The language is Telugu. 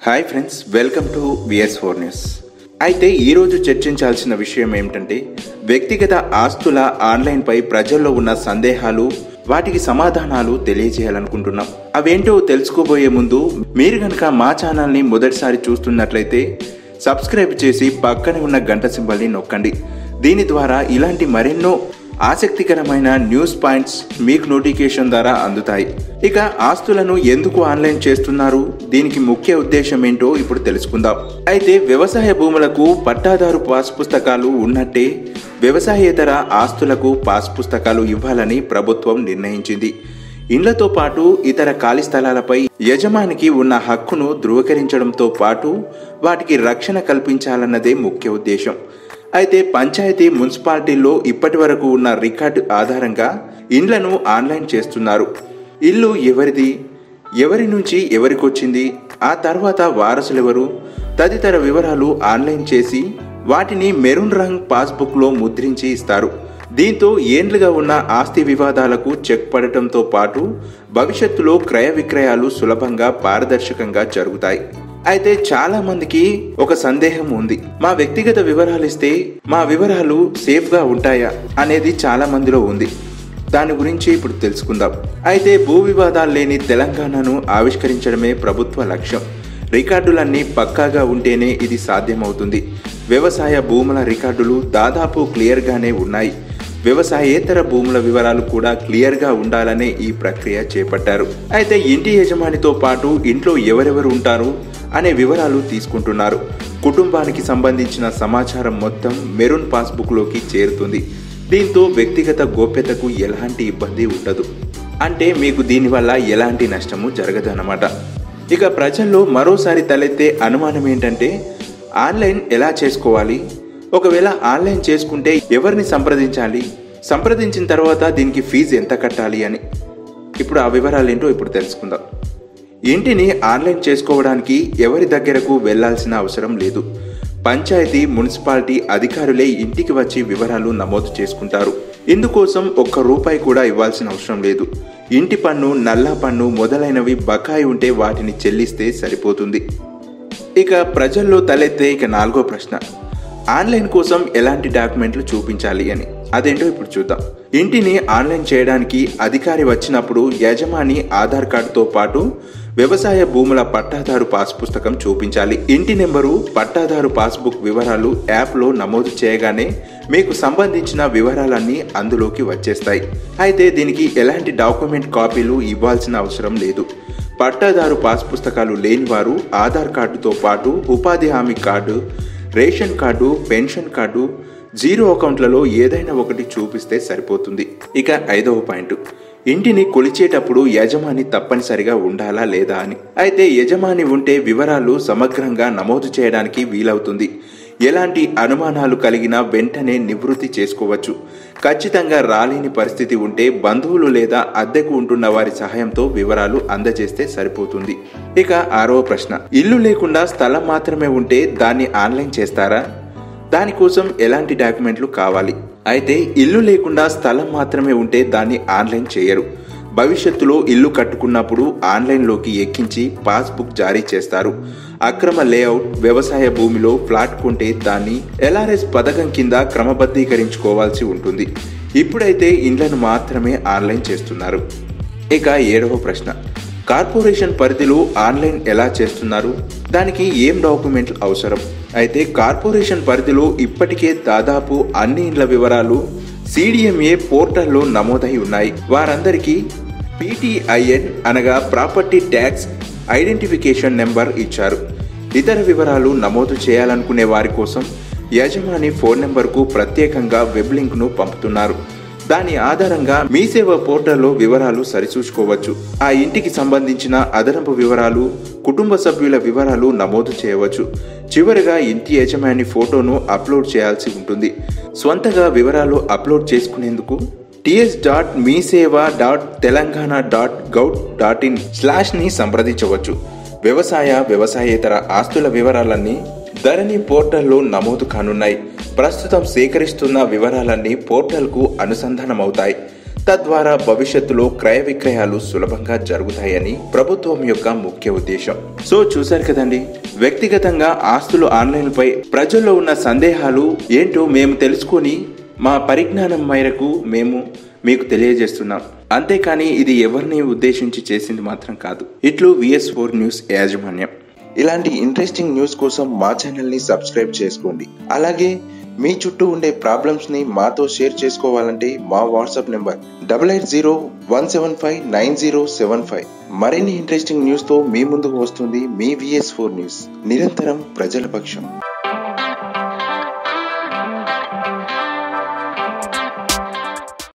hi friends welcome to VS four news అయితే ఈరోజు చర్చించాల్సిన విషయం ఏమిటంటే వ్యక్తిగత ఆస్తుల ఆన్లైన్పై ప్రజల్లో ఉన్న సందేహాలు వాటికి సమాధానాలు తెలియజేయాలనుకుంటున్నాం అవేంటో తెలుసుకోబోయే ముందు మీరు కనుక మా ఛానల్ని మొదటిసారి చూస్తున్నట్లయితే సబ్స్క్రైబ్ చేసి పక్కనే ఉన్న గంట సింబల్ని నొక్కండి దీని ద్వారా ఇలాంటి మరెన్నో ఆసక్తికరమైన న్యూస్ పాయింట్స్ మీకు నోటిఫికేషన్ ద్వారా అందుతాయి ఇక ఆస్తులను ఎందుకు ఆన్లైన్ చేస్తున్నారు దీనికి ముఖ్య ఉద్దేశం ఏంటో ఇప్పుడు తెలుసుకుందాం అయితే వ్యవసాయ భూములకు పట్టాదారు పాస్ పుస్తకాలు ఉన్నట్టే వ్యవసాయేతర ఆస్తులకు పాస్ పుస్తకాలు ఇవ్వాలని ప్రభుత్వం నిర్ణయించింది ఇండ్లతో పాటు ఇతర ఖాళీ స్థలాలపై యజమానికి ఉన్న హక్కును ధృవీకరించడంతో పాటు వాటికి రక్షణ కల్పించాలన్నదే ముఖ్య ఉద్దేశం అయితే పంచాయతీ మున్సిపాలిటీల్లో ఇప్పటి వరకు ఉన్న రికార్డు ఆధారంగా ఇండ్లను ఆన్లైన్ చేస్తున్నారు ఇల్లు ఎవరిది ఎవరి నుంచి ఎవరికొచ్చింది ఆ తర్వాత వారసులెవరు తదితర వివరాలు ఆన్లైన్ చేసి వాటిని మెరూన్ రంగ్ పాస్బుక్లో ముద్రించి ఇస్తారు దీంతో ఏండ్లుగా ఉన్న ఆస్తి వివాదాలకు చెక్ పడటంతో పాటు భవిష్యత్తులో క్రయ విక్రయాలు సులభంగా పారదర్శకంగా జరుగుతాయి అయితే చాలా మందికి ఒక సందేహం ఉంది మా వ్యక్తిగత వివరాలు ఇస్తే మా వివరాలు సేఫ్ గా ఉంటాయా అనేది చాలా మందిలో ఉంది దాని గురించి ఇప్పుడు తెలుసుకుందాం అయితే భూ వివాదాలు లేని తెలంగాణను ఆవిష్కరించడమే ప్రభుత్వ లక్ష్యం రికార్డులన్నీ పక్కాగా ఉంటేనే ఇది సాధ్యమవుతుంది వ్యవసాయ భూముల రికార్డులు దాదాపు క్లియర్గానే ఉన్నాయి వ్యవసాయేతర భూముల వివరాలు కూడా క్లియర్గా ఉండాలనే ఈ ప్రక్రియ చేపట్టారు అయితే ఇంటి యజమానితో పాటు ఇంట్లో ఎవరెవరు ఉంటారు అనే వివరాలు తీసుకుంటున్నారు కుటుంబానికి సంబంధించిన సమాచారం మొత్తం మెరూన్ పాస్బుక్లోకి చేరుతుంది దీంతో వ్యక్తిగత గోప్యతకు ఎలాంటి ఇబ్బంది ఉండదు అంటే మీకు దీనివల్ల ఎలాంటి నష్టము జరగదన్నమాట ఇక ప్రజల్లో మరోసారి తలెత్తే అనుమానం ఏంటంటే ఆన్లైన్ ఎలా చేసుకోవాలి ఒకవేళ ఆన్లైన్ చేసుకుంటే ఎవరిని సంప్రదించాలి సంప్రదించిన తర్వాత దీనికి ఫీజు ఎంత కట్టాలి అని ఇప్పుడు ఆ వివరాలు ఏంటో ఇప్పుడు తెలుసుకుందాం ఇంటిని ఆన్లైన్ చేసుకోవడానికి ఎవరి దగ్గరకు వెళ్లాల్సిన అవసరం లేదు పంచాయతీ మున్సిపాలిటీ అధికారులే ఇంటికి వచ్చి వివరాలు నమోదు చేసుకుంటారు ఇందుకోసం ఒక్క రూపాయి కూడా ఇవ్వాల్సిన అవసరం లేదు ఇంటి పన్ను నల్లా పన్ను మొదలైనవి బకాయి ఉంటే వాటిని చెల్లిస్తే సరిపోతుంది ఇక ప్రజల్లో తలెత్తే ఇక నాలుగో ప్రశ్న ఆన్లైన్ కోసం ఎలాంటి డాక్యుమెంట్లు చూపించాలి అని అదేంటో ఇప్పుడు చూద్దాం ఇంటిని ఆన్లైన్ చేయడానికి అధికారి వచ్చినప్పుడు యజమాని ఆధార్ కార్డుతో పాటు వ్యవసాయ భూముల పట్టాదారు పాస్ పుస్తకం చూపించాలి ఇంటి నెంబరు పట్టాదారు పాస్బుక్ వివరాలు యాప్లో నమోదు చేయగానే మీకు సంబంధించిన వివరాలన్నీ అందులోకి వచ్చేస్తాయి అయితే దీనికి ఎలాంటి డాక్యుమెంట్ కాపీలు ఇవ్వాల్సిన అవసరం లేదు పట్టాదారు పాస్ పుస్తకాలు లేని వారు ఆధార్ కార్డుతో పాటు ఉపాధి హామీ card ration card pension card zero అకౌంట్లలో ఏదైనా ఒకటి చూపిస్తే సరిపోతుంది ఇక ఐదవ పాయింట్ ఇంటిని కొలిచేటప్పుడు యజమాని తప్పనిసరిగా ఉండాలా లేదా అని అయితే యజమాని ఉంటే వివరాలు సమగ్రంగా నమోదు చేయడానికి వీలవుతుంది ఎలాంటి అనుమానాలు కలిగినా వెంటనే నివృత్తి చేసుకోవచ్చు ఖచ్చితంగా రాలేని పరిస్థితి ఉంటే బంధువులు లేదా అద్దెకు ఉంటున్న వారి సహాయంతో వివరాలు అందజేస్తే సరిపోతుంది ఇక ఆరవ ప్రశ్న ఇల్లు లేకుండా స్థలం మాత్రమే ఉంటే దాన్ని ఆన్లైన్ చేస్తారా దానికోసం ఎలాంటి డాక్యుమెంట్లు కావాలి అయితే ఇల్లు లేకుండా స్థలం మాత్రమే ఉంటే దాన్ని ఆన్లైన్ చేయరు భవిష్యత్తులో ఇల్లు కట్టుకున్నప్పుడు ఆన్లైన్లోకి ఎక్కించి పాస్బుక్ జారీ చేస్తారు అక్రమ లేఅవుట్ వ్యవసాయ భూమిలో ఫ్లాట్ కొంటే దాన్ని ఎల్ఆర్ఎస్ పథకం కింద క్రమబద్ధీకరించుకోవాల్సి ఉంటుంది ఇప్పుడైతే ఇండ్లను మాత్రమే ఆన్లైన్ చేస్తున్నారు ఇక ఏడవ ప్రశ్న కార్పొరేషన్ పరిధిలో ఆన్లైన్ ఎలా చేస్తున్నారు దానికి ఏం డాక్యుమెంట్లు అవసరం అయితే కార్పొరేషన్ పరిధిలో ఇప్పటికే దాదాపు అన్ని ఇండ్ల వివరాలు సిడిఎంఏ పోర్టల్లో నమోదై ఉన్నాయి వారందరికీ పీటీఐఎన్ అనగా ప్రాపర్టీ ట్యాక్స్ ఐడెంటిఫికేషన్ నెంబర్ ఇచ్చారు ఇతర వివరాలు నమోదు చేయాలనుకునే వారి కోసం యజమాని ఫోన్ నెంబర్కు ప్రత్యేకంగా వెబ్ లింక్ను పంపుతున్నారు దాని ఆధారంగా మీ సేవ పోర్టల్లో వివరాలు సరిచూసుకోవచ్చు ఆ ఇంటికి సంబంధించిన అదనపు వివరాలు కుటుంబ సభ్యుల వివరాలు నమోదు చేయవచ్చు చివరిగా ఇంటి యజమాని ఫోటోను అప్లోడ్ చేయాల్సి ఉంటుంది స్వంతగా వివరాలు అప్లోడ్ చేసుకునేందుకు TS dot Mee Seva dot Telangana dot gov dot in స్లాష్ని సంప్రదించవచ్చు వ్యవసాయ వ్యవసాయేతర ఆస్తుల వివరాలన్నీ ధరణి పోర్టల్లో నమోదు కానున్నాయి ప్రస్తుతం సేకరిస్తున్న వివరాలన్నీ పోర్టల్కు అనుసంధానమవుతాయి తద్వారా భవిష్యత్తులో క్రయ విక్రయాలు సులభంగా జరుగుతాయని ప్రభుత్వం యొక్క ముఖ్య ఉద్దేశం సో చూశారు కదండి వ్యక్తిగతంగా ఆస్తులు ఆన్లైన్పై ప్రజల్లో ఉన్న సందేహాలు ఏంటో మేము తెలుసుకొని మా పరిజ్ఞానం మేరకు మేము మీకు తెలియజేస్తున్నాం అంతేకాని ఇది ఎవరిని ఉద్దేశించి చేసింది మాత్రం కాదు ఇట్లు విఎస్ ఫోర్ న్యూస్ యాజమాన్యం ఇలాంటి ఇంట్రెస్టింగ్ న్యూస్ కోసం మా ఛానల్ ని సబ్స్క్రైబ్ చేసుకోండి అలాగే మీ చుట్టూ ఉండే ప్రాబ్లమ్స్ ని మాతో షేర్ చేసుకోవాలంటే మా WhatsApp number double eight zero one seven five nine zero seven five మరిన్ని ఇంట్రెస్టింగ్ న్యూస్ తో మీ ముందుకు వస్తుంది మీ విఎస్ ఫోర్ న్యూస్ నిరంతరం ప్రజల పక్షం